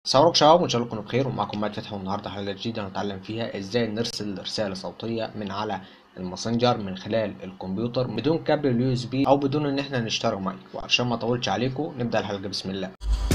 صباح شباب وان شاء الله تكونوا بخير ومعكم مات فتحي والنهارده حلقه جديده هنتعلم فيها ازاي نرسل رساله صوتيه من على الماسنجر من خلال الكمبيوتر بدون كابل اليو اس بي او بدون ان احنا نشتري مايك وعشان ما اطولش عليكم نبدا الحلقه بسم الله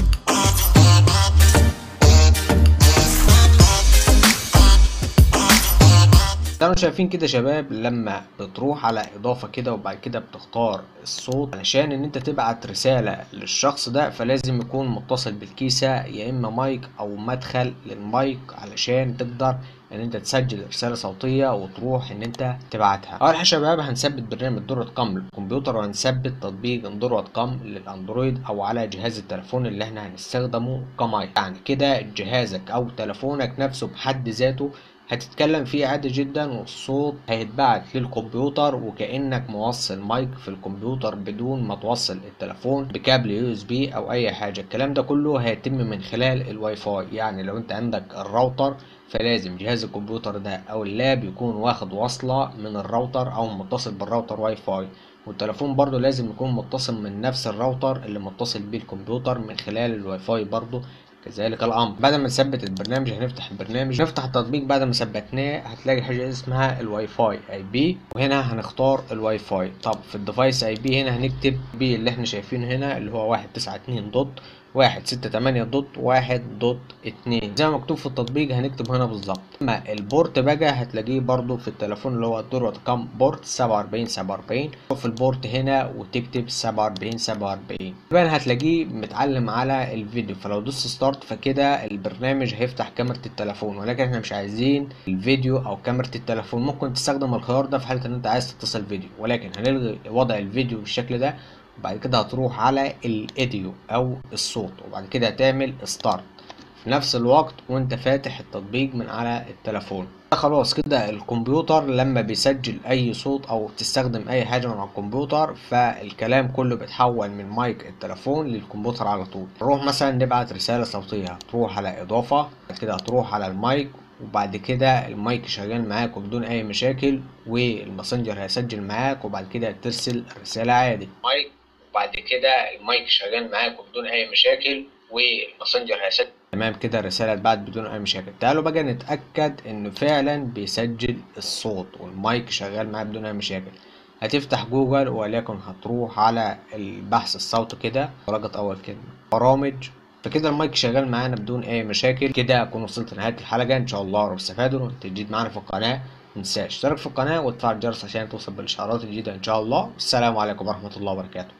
زي ما شايفين كده شباب لما بتروح على اضافة كده وبعد كده بتختار الصوت علشان ان انت تبعت رسالة للشخص ده فلازم يكون متصل بالكيسة يا اما مايك او مدخل للمايك علشان تقدر ان انت تسجل رسالة صوتية وتروح ان انت تبعتها اول حاجة شباب هنثبت برنامج دورة كام للكمبيوتر وهنثبت تطبيق دورة كام للاندرويد او على جهاز التليفون اللي احنا هنستخدمه كمايك يعني كده جهازك او تليفونك نفسه بحد ذاته هتتكلم فيه عادي جدا والصوت هيتبعت للكمبيوتر وكأنك موصل مايك في الكمبيوتر بدون ما توصل التليفون بكابل يو اس بي او اي حاجة الكلام ده كله هيتم من خلال الواي فاي يعني لو انت عندك الراوتر فلازم جهاز الكمبيوتر ده او اللاب يكون واخد وصلة من الراوتر او متصل بالراوتر واي فاي والتليفون برضو لازم يكون متصل من نفس الراوتر اللي متصل بيه الكمبيوتر من خلال الواي فاي برضو كذلك الامر بعد ما نثبت البرنامج هنفتح البرنامج نفتح التطبيق بعد ما ثبتناه هتلاقي حاجه اسمها الواي فاي اي بي وهنا هنختار الواي فاي طب في الديفايس اي بي هنا هنكتب بي اللي احنا شايفينه هنا اللي هو واحد تسعة اتنين دوت واحد ستة تمانية دوت واحد دوت اتنين زي ما مكتوب في التطبيق هنكتب هنا بالظبط اما البورت بقى هتلاقيه برضو في التليفون اللي هو الدور كام بورت سبعة واربعين سبعة واربعين في البورت هنا وتكتب سبعة واربعين سبعة واربعين كمان هتلاقيه متعلم على الفيديو فلو دوست ستارت فكده البرنامج هيفتح كاميرا التليفون ولكن احنا مش عايزين الفيديو او كاميرا التليفون ممكن تستخدم الخيار ده في حالة ان انت عايز تتصل فيديو ولكن هنلغي وضع الفيديو بالشكل ده وبعد كده هتروح على الايديو او الصوت وبعد كده هتعمل ستارت في نفس الوقت وانت فاتح التطبيق من على التليفون خلاص كده الكمبيوتر لما بيسجل اي صوت او تستخدم اي حاجه من على الكمبيوتر فالكلام كله بيتحول من مايك التليفون للكمبيوتر على طول نروح مثلا نبعت رساله صوتيه هتروح على اضافه بعد كده هتروح على المايك وبعد كده المايك شغال معاك وبدون اي مشاكل والماسنجر هيسجل معاك وبعد كده ترسل رساله عادي مايك وبعد كده المايك شغال معاك وبدون اي مشاكل والماسنجر هيسجل تمام كده الرساله اتبعت بدون اي مشاكل تعالوا بقى نتاكد انه فعلا بيسجل الصوت والمايك شغال معاه بدون اي مشاكل هتفتح جوجل وليكن هتروح على البحث الصوتي كده ورقة اول كلمه برامج فكده المايك شغال معانا بدون اي مشاكل كده اكون وصلت لنهايه الحلقه ان شاء الله رب استفادوا تجديد معانا في القناه متنساش اشترك في القناه وتفعل الجرس عشان توصل بالاشعارات الجديده ان شاء الله والسلام عليكم ورحمه الله وبركاته